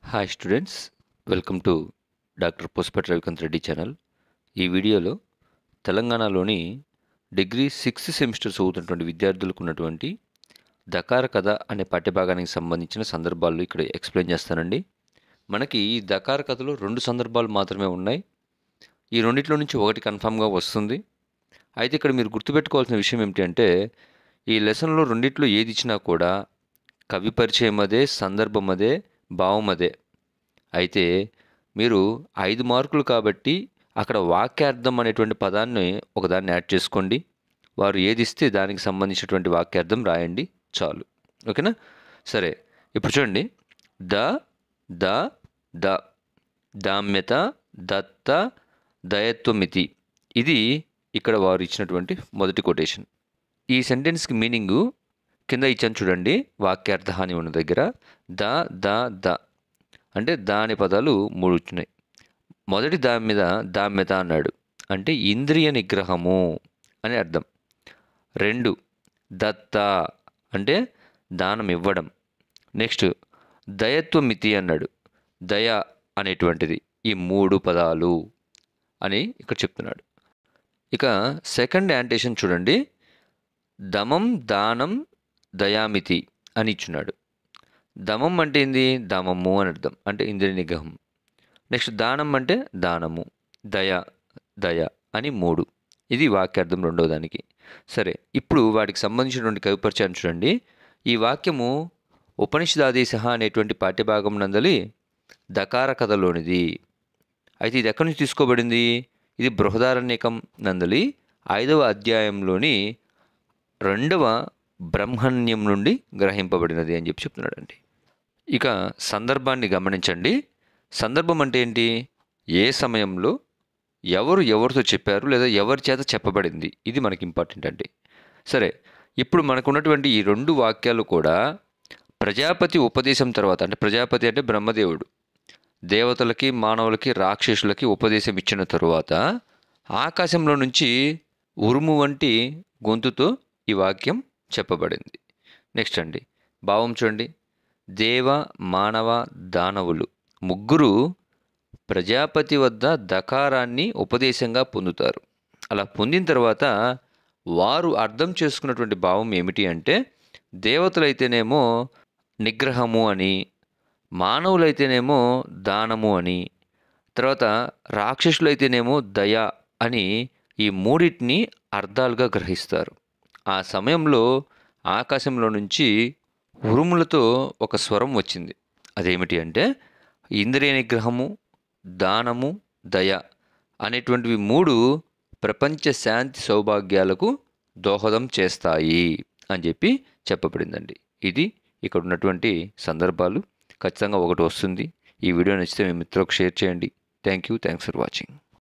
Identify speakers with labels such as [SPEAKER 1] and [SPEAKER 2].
[SPEAKER 1] hi students welcome to doctor Pushpat Ravikanth Reddy channel ఈ వీడియోలో తెలంగాణలోని డిగ్రీ సిక్స్త్ సెమిస్టర్ చదువుతున్నటువంటి విద్యార్థులకు ఉన్నటువంటి దకార కథ అనే పాఠ్యభాగానికి సంబంధించిన సందర్భాలు ఇక్కడ ఎక్స్ప్లెయిన్ చేస్తానండి మనకి ఈ దకార కథలో రెండు సందర్భాలు మాత్రమే ఉన్నాయి ఈ రెండిట్లో నుంచి ఒకటి కన్ఫామ్గా వస్తుంది అయితే ఇక్కడ మీరు గుర్తుపెట్టుకోవాల్సిన విషయం ఏమిటి అంటే ఈ లెసన్లో రెండిట్లో ఏది ఇచ్చినా కూడా కవి పరిచయం అదే సందర్భం అదే భావం అదే అయితే మీరు ఐదు మార్కులు కాబట్టి అక్కడ వాక్యార్థం అనేటువంటి పదాన్ని ఒకదాన్ని యాడ్ చేసుకోండి వారు ఏది ఇస్తే దానికి సంబంధించినటువంటి వాక్యార్థం రాయండి చాలు ఓకేనా సరే ఇప్పుడు చూడండి ద ద ద దామ్యత దత్త దయత్వమితి ఇది ఇక్కడ వారు ఇచ్చినటువంటి మొదటి కొటేషన్ ఈ సెంటెన్స్కి మీనింగు కింద ఇచ్చాను చూడండి వాక్యార్థ హాని ఉన్న దగ్గర ద ద ద అంటే దాని పదాలు మూడు వచ్చినాయి మొదటి దాని మీద దామ్యత అన్నాడు అంటే ఇంద్రియ నిగ్రహము అని అర్థం రెండు దత్త అంటే దానం ఇవ్వడం నెక్స్ట్ దయత్వమితి అన్నాడు దయ అనేటువంటిది ఈ మూడు పదాలు అని ఇక్కడ చెప్తున్నాడు ఇక సెకండ్ యాంటేషన్ చూడండి దమం దానం దయామితి అని ఇచ్చున్నాడు దమం అంటే ఏంది దమము అని అర్థం అంటే ఇంద్రియ నిగ్రహం నెక్స్ట్ దానం అంటే దానము దయ దయ అని మూడు ఇది వాక్యార్థం రెండో దానికి సరే ఇప్పుడు వాటికి సంబంధించినటువంటి కవిపరిచయాన్ని చూడండి ఈ వాక్యము ఉపనిషదాదేశ అనేటువంటి పాఠ్యభాగం నందలి దకార కథలోనిది అయితే ఇది ఎక్కడి నుంచి తీసుకోబడింది ఇది బృహదారణ్యకం నందలి ఐదవ అధ్యాయంలోని రెండవ బ్రహ్మణ్యం నుండి గ్రహింపబడినది అని చెప్పి చెప్తున్నాడండి ఇక సందర్భాన్ని గమనించండి సందర్భం అంటే ఏంటి ఏ సమయంలో ఎవరు ఎవరితో చెప్పారు లేదా ఎవరి చేత చెప్పబడింది ఇది మనకి ఇంపార్టెంట్ అండి సరే ఇప్పుడు మనకు ఉన్నటువంటి ఈ రెండు వాక్యాలు కూడా ప్రజాపతి ఉపదేశం తర్వాత అంటే ప్రజాపతి అంటే బ్రహ్మదేవుడు దేవతలకి మానవులకి రాక్షసులకి ఉపదేశం ఇచ్చిన తరువాత ఆకాశంలో నుంచి ఉరుము వంటి గొంతుతో ఈ వాక్యం చెప్పబడింది నెక్స్ట్ అండి భావం చూడండి దేవ మానవ దానవులు ముగ్గురు ప్రజాపతి వద్ద దకారాన్ని ఉపదేశంగా పొందుతారు అలా పొందిన తర్వాత వారు అర్థం చేసుకున్నటువంటి భావం ఏమిటి అంటే దేవతలైతేనేమో నిగ్రహము అని మానవులైతేనేమో దానము అని తర్వాత రాక్షసులైతేనేమో దయ అని ఈ మూడింటిని అర్థాలుగా గ్రహిస్తారు ఆ సమయంలో ఆకాశంలో నుంచి ఉరుములతో ఒక స్వరం వచ్చింది అదేమిటి అంటే ఇంద్రియ నిగ్రహము దానము దయ అనేటువంటివి మూడు ప్రపంచ శాంతి సౌభాగ్యాలకు దోహదం చేస్తాయి అని చెప్పి చెప్పబడిందండి ఇది ఇక్కడ ఉన్నటువంటి సందర్భాలు ఖచ్చితంగా ఒకటి వస్తుంది ఈ వీడియో నచ్చితే మీ మిత్రులకు షేర్ చేయండి thank you thanks for watching